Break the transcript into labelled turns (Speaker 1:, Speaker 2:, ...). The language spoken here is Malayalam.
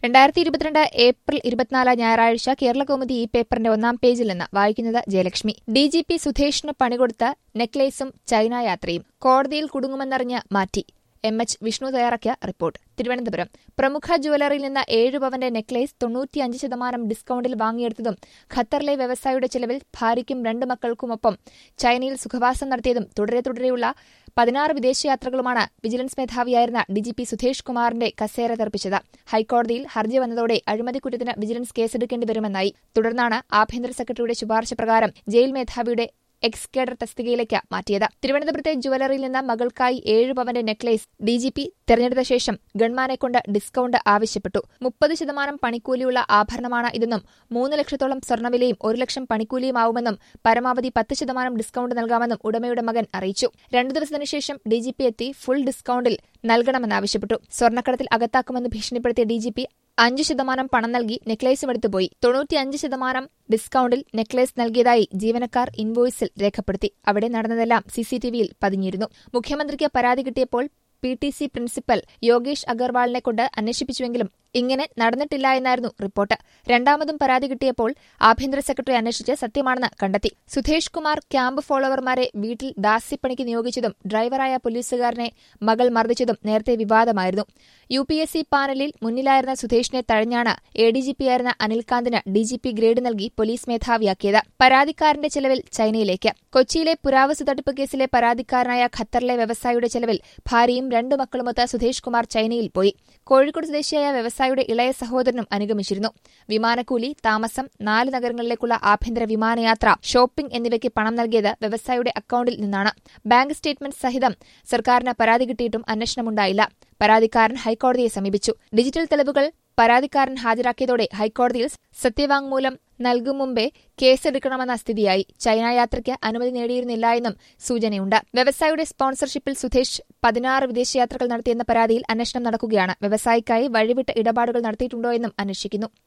Speaker 1: രണ്ടായിരത്തി ഇരുപത്തിരണ്ട് ഏപ്രിൽ ഇരുപത്തിനാല് ഞായറാഴ്ച കേരളകൗമുദി ഈ പേപ്പറിന്റെ ഒന്നാം പേജിൽ നിന്ന് വായിക്കുന്നത് ജയലക്ഷ്മി ഡി ജി പി സുധേഷിന് പണികൊടുത്ത നെക്ലേസും ചൈന യാത്രയും കോടതിയിൽ കുടുങ്ങുമെന്നറിഞ്ഞ് മാറ്റി എം എച്ച് വിഷ്ണു തയ്യാറാക്കിയ റിപ്പോർട്ട് തിരുവനന്തപുരം പ്രമുഖ ജുവലറിയിൽ നിന്ന് ഏഴ് പവന്റെ നെക്ലേസ് തൊണ്ണൂറ്റിയഞ്ച് ശതമാനം ഡിസ്കൌണ്ടിൽ വാങ്ങിയെടുത്തതും ഖത്തറിലെ വ്യവസായിയുടെ ചെലവിൽ ഭാര്യയ്ക്കും രണ്ട് മക്കൾക്കുമൊപ്പം ചൈനയിൽ സുഖവാസം നടത്തിയതും തുടരെ തുടരെയുള്ള പതിനാറ് വിദേശയാത്രകളുമാണ് വിജിലൻസ് മേധാവിയായിരുന്ന ഡിജിപി സുധേഷ് കുമാറിന്റെ കസേര തെറിപ്പിച്ചത് ഹൈക്കോടതിയിൽ ഹർജി വന്നതോടെ അഴിമതി കുറ്റത്തിന് വിജിലൻസ് കേസെടുക്കേണ്ടി വരുമെന്നായി തുടർന്നാണ് ആഭ്യന്തര സെക്രട്ടറിയുടെ ശുപാർശ പ്രകാരം ജയിൽ മേധാവിയുടെ എക്സ് കേഡർ തസ്തികയിലേക്ക് മാറ്റിയത് തിരുവനന്തപുരത്തെ ജുവലറിയിൽ നിന്ന് മകൾക്കായി ഏഴ് പവന്റെ നെക്ലേസ് ഡിജിപി തെരഞ്ഞെടുത്ത ശേഷം ഗൺമാനെ കൊണ്ട് ഡിസ്കൌണ്ട് ആവശ്യപ്പെട്ടു മുപ്പത് ശതമാനം പണിക്കൂലിയുള്ള ആഭരണമാണ് ഇതെന്നും മൂന്ന് ലക്ഷത്തോളം സ്വർണ്ണവിലയും ഒരു ലക്ഷം പണിക്കൂലിയുമാവുമെന്നും പരമാവധി പത്ത് ശതമാനം ഡിസ്കൌണ്ട് നൽകാമെന്നും ഉടമയുടെ മകൻ അറിയിച്ചു രണ്ടു ദിവസത്തിനു ശേഷം ഡിജിപി എത്തി ഫുൾ ഡിസ്കൌണ്ടിൽ നൽകണമെന്നാവശ്യപ്പെട്ടു സ്വർണ്ണക്കടത്തിൽ അകത്താക്കുമെന്ന് ഭീഷണിപ്പെടുത്തിയ ഡിജിപി അഞ്ച് ശതമാനം പണം നൽകി നെക്ലേസും എടുത്തുപോയി തൊണ്ണൂറ്റിയഞ്ച് ശതമാനം ഡിസ്കൌണ്ടിൽ നെക്ലേസ് നൽകിയതായി ജീവനക്കാർ ഇൻവോയ്സിൽ രേഖപ്പെടുത്തി അവിടെ നടന്നതെല്ലാം സിസിടിവിയിൽ പതിഞ്ഞിരുന്നു മുഖ്യമന്ത്രിക്ക് പരാതി കിട്ടിയപ്പോൾ P T C principal Yogesh അഗർവാളിനെ കൊണ്ട് അന്വേഷിപ്പിച്ചുവെങ്കിലും ഇങ്ങനെ നടന്നിട്ടില്ല എന്നായിരുന്നു റിപ്പോർട്ട് രണ്ടാമതും പരാതി കിട്ടിയപ്പോൾ ആഭ്യന്തര സെക്രട്ടറി അന്വേഷിച്ച് സത്യമാണെന്ന് കണ്ടെത്തി സുധേഷ് കുമാർ ക്യാമ്പ് ഫോളോവർമാരെ വീട്ടിൽ ദാസ്യപ്പണിക്ക് നിയോഗിച്ചതും ഡ്രൈവറായ പോലീസുകാരനെ മകൾ മർദ്ദിച്ചതും നേരത്തെ വിവാദമായിരുന്നു യു പി എസ് സി പാനലിൽ മുന്നിലായിരുന്ന സുധേഷിനെ തഴഞ്ഞാണ് എ ഡി ജി പിയായിരുന്ന അനിൽകാന്തിന് ഡി ജി പി ഗ്രേഡ് നൽകി പോലീസ് മേധാവിയാക്കിയത് പരാതിക്കാരന്റെ ചെലവിൽ ചൈനയിലേക്ക് കൊച്ചിയിലെ പുരാവസ്തു തട്ടിപ്പ് കേസിലെ പരാതിക്കാരനായ ഖത്തറിലെ വ്യവസായിയുടെ ചെലവിൽ ഭാര്യയും രണ്ടു മക്കളുമൊത്ത് സുധേഷ് കുമാർ ചൈനയിൽ പോയി കോഴിക്കോട് സ്വദേശിയായ വ്യവസായിയുടെ ഇളയ സഹോദരനും അനുഗമിച്ചിരുന്നു വിമാനക്കൂലി താമസം നാല് നഗരങ്ങളിലേക്കുള്ള ആഭ്യന്തര വിമാനയാത്ര ഷോപ്പിംഗ് എന്നിവയ്ക്ക് പണം നൽകിയത് വ്യവസായിയുടെ അക്കൌണ്ടിൽ നിന്നാണ് ബാങ്ക് സ്റ്റേറ്റ്മെന്റ് സഹിതം സർക്കാരിന് പരാതി കിട്ടിയിട്ടും അന്വേഷണമുണ്ടായില്ല പരാതിക്കാരൻ ഹൈക്കോടതിയെ സമീപിച്ചു ഡിജിറ്റൽ തെളിവുകൾ പരാതിക്കാരൻ ഹാജരാക്കിയതോടെ ഹൈക്കോടതിയിൽ സത്യവാങ്മൂലം നൽകും മുമ്പേ കേസെടുക്കണമെന്ന സ്ഥിതിയായി ചൈന യാത്രയ്ക്ക് അനുമതി നേടിയിരുന്നില്ല എന്നും സൂചനയുണ്ട് വ്യവസായിയുടെ സ്പോൺസർഷിപ്പിൽ സുധേഷ് പതിനാറ് വിദേശയാത്രകൾ നടത്തിയെന്ന പരാതിയിൽ അന്വേഷണം നടക്കുകയാണ് വ്യവസായിക്കായി വഴിവിട്ട ഇടപാടുകൾ നടത്തിയിട്ടുണ്ടോ എന്നും അന്വേഷിക്കുന്നു